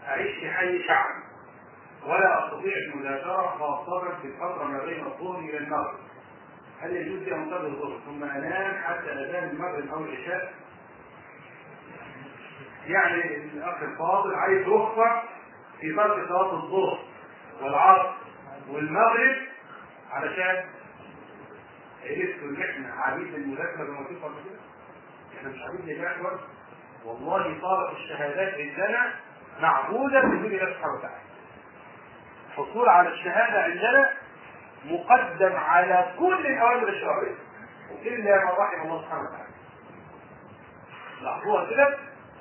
اعيش في حي شعب ولا استطيع المذاكره خاصه في الفتره ما بين الظهر الى المغرب هل يجوز لي ان اصلي الظهر ثم انام حتى اذان المغرب او العشاء؟ يعني الاخ الفاضل عايز رخصه في فرق صلاه الظهر والعصر والمغرب علشان عرفتوا ان احنا عبيد المذاكره زي ما قلت قبل كده احنا مش عبيد للمذاكره والله صارت الشهادات عندنا معبوده من دون الله سبحانه وتعالى الحصول على الشهاده عندنا مقدم على كل الاوامر الشرعيه الا ما رحم الله سبحانه وتعالى لاحظوها كده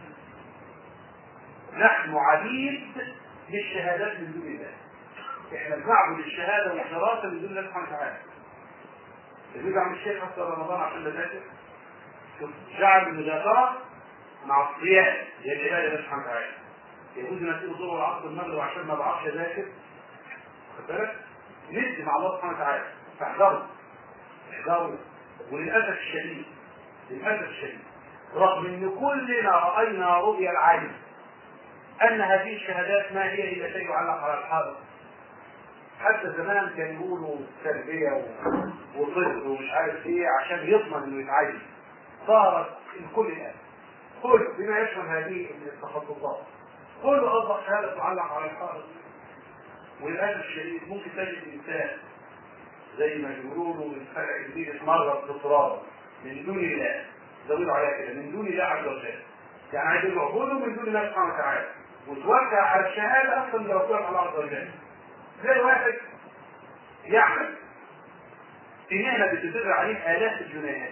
نحن عبيد للشهادات من دون الله احنا بنعبد الشهاده والدراسه من دون الله سبحانه وتعالى يجوز عم الشيخ حتى رمضان عشان بذاكر شوف جعل المذاكره مع الصيام هي العباده لله سبحانه وتعالى يجوز ان اسيب الظهر والعصر والمغرب عشان ما بعرفش اذاكر خد بالك ندي مع الله سبحانه وتعالى فاحذروا احذروا وللاسف الشديد للاسف الشديد رغم ان كلنا راينا رؤيا العين ان هذه الشهادات ما هي الا شيء يعلق على الحائط حتى زمان كانوا يقولوا تربيه و- وطب ومش عارف ايه عشان يضمن انه يتعين صارت الكل الان كل بما يشمل هذه التخصصات كله اصبح شهاده تعلق على الحائط وللاسف الشديد ممكن تجد انسان زي ما بيقولوا الفرع الكبير اتمرد بالتراب من دون الله زودوا عليها كده من دون الله عز وجل يعني عايز يعبده من دون الله سبحانه وتعالى وتوقع على الشهاده اصلا من رسول الله عز وجل زي واحد يعمل في مهنه بتدر عليه الاف الجنيهات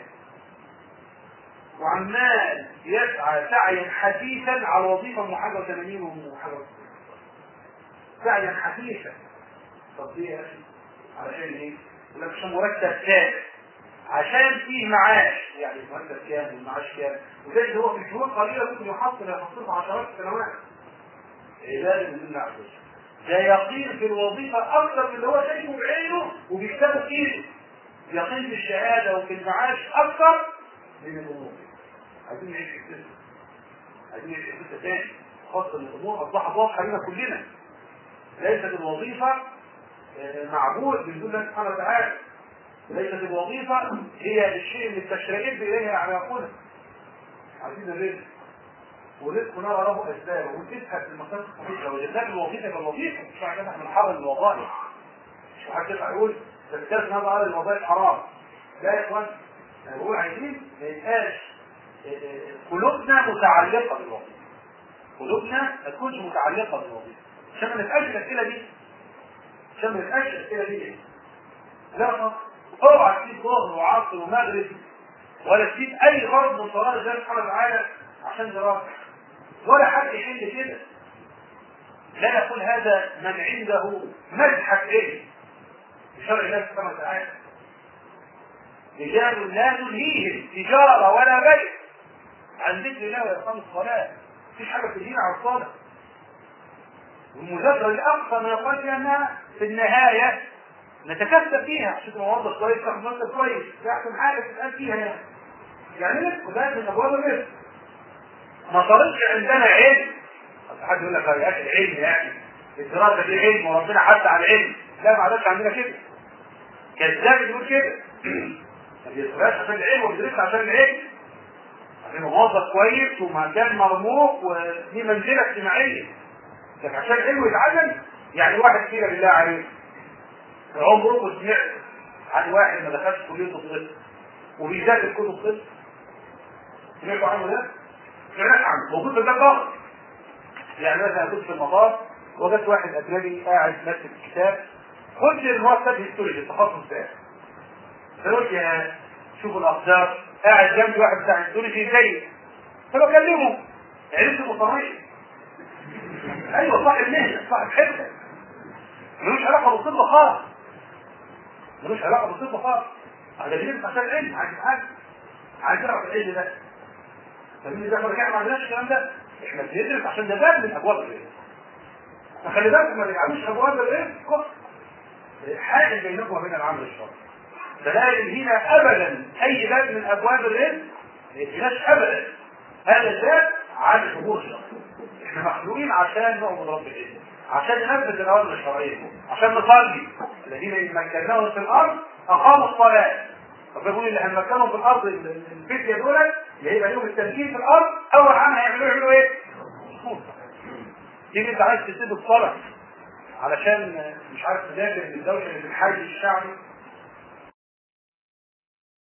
وعمال يسعى سعيا حثيثا على وظيفه محاجه 80 ومحاجه سعيا حثيثا طب ليه يا اخي؟ علشان ايه؟ يقول لك عشان مرتب ثابت عشان فيه معاش يعني المرتب كام والمعاش كام وده هو في شهور قليله ممكن يحصل يحصل عشرات السنوات عباده من الله عز وجل ده يقين في الوظيفة أكثر من اللي هو شايفه بعينه وبيكتبه في إيده يقين في الشهادة وفي المعاش أكثر من الأمور عايزين نعيش في السنة عايزين نعيش في السنة تاني خاصة ان الأمور أصبحت واضحة لنا كلنا ليست الوظيفة آه، معبود من دون الله سبحانه وتعالى ليست الوظيفة هي الشيء اللي بتشتغل إليه أعناقنا عايزين الرزق ورزق نرى له اسباب وتسحب في المسار الصحيح لو جبناك الوظيفه بالوظيفه مش معنى كده احنا بنحرم الوظائف مش واحد يطلع يقول ده بتكلم هذا على الوظائف حرام لا يا اخوان انا بقول عايزين ما يبقاش اه، اه، قلوبنا متعلقه بالوظيفه قلوبنا ما تكونش متعلقه بالوظيفه عشان ما نسالش الاسئله دي عشان ما نسالش الاسئله دي لا خلاص. اوعى تسيب ظهر وعصر ومغرب ولا تسيب اي غرض من صلاه الله سبحانه وتعالى عشان دراسه ولا حد يحل كده لا يقول هذا من عنده مزحة علم بشرع الله سبحانه وتعالى رجال لا تلهيهم تجارة ولا بيع عن ذكر الله وإقام الصلاة مفيش حاجة تلهينا عن الصلاة والمذاكرة الأقصى ما يقال فيها أنها في النهاية نتكسب فيها عشان تبقى موظف كويس تاخد مرتب كويس ده أحسن حاجة تتقال فيها يعني يعني رزق وده من أبواب الرزق ما صارتش عندنا علم حد يقول لك يا اخي العلم يا اخي الدراسه دي علم وربنا حث على العلم لا ما عادش عندنا كده كذاب يقول كده ما بيدرسش عشان العلم وبيدرسش عشان العلم عشان موظف كويس ومكان مرموق ودي منزله اجتماعيه لكن عشان العلم يتعلم يعني واحد كده بالله عليه عمره سمعت عن واحد ما دخلش كليه الطب وبيذاكر كتب الطب سمعتوا عنه ده؟ سمعت عنه موجود في الباب يعني مثلا كنت في المطار وجدت واحد اجنبي قاعد ماسك الكتاب قلت ان هو كتاب هيستوري التخصص بتاعي فقلت يا شوفوا الاخبار قاعد جنبي واحد بتاع هيستوري زيي فبكلمه عرفت المصاريف ايوه صاحب مهنه صاحب حرفه ملوش علاقه بالطب خالص ملوش علاقه بالطب خالص هذا بيدرس عشان العلم عايز حاجه عايز يعرف العلم ده فمين ده رجعنا ما عندناش الكلام ده احنا بندرس عشان ده باب من ابواب الرزق فخلي بالك ما تجعلوش ابواب الرزق كفر حاجه بينكم وبين العمل الشرعي فلا ينهينا ابدا اي باب من ابواب الرزق ما ينهيناش ابدا هذا الباب عن الامور الشرعيه احنا مخلوقين عشان نعبد رب العزه عشان ننفذ الاوامر الشرعيه عشان نصلي الذين مكناهم في الارض اقاموا الصلاه طب يقول اللي هنمكنهم في الارض الفتيه دول اللي هيبقى لهم التمكين في الارض اول عام هيعملوا يعملوا ايه؟ تيجي انت عايز تسيب الصلاه علشان مش عارف تذاكر الدوله اللي في الحي الشعبي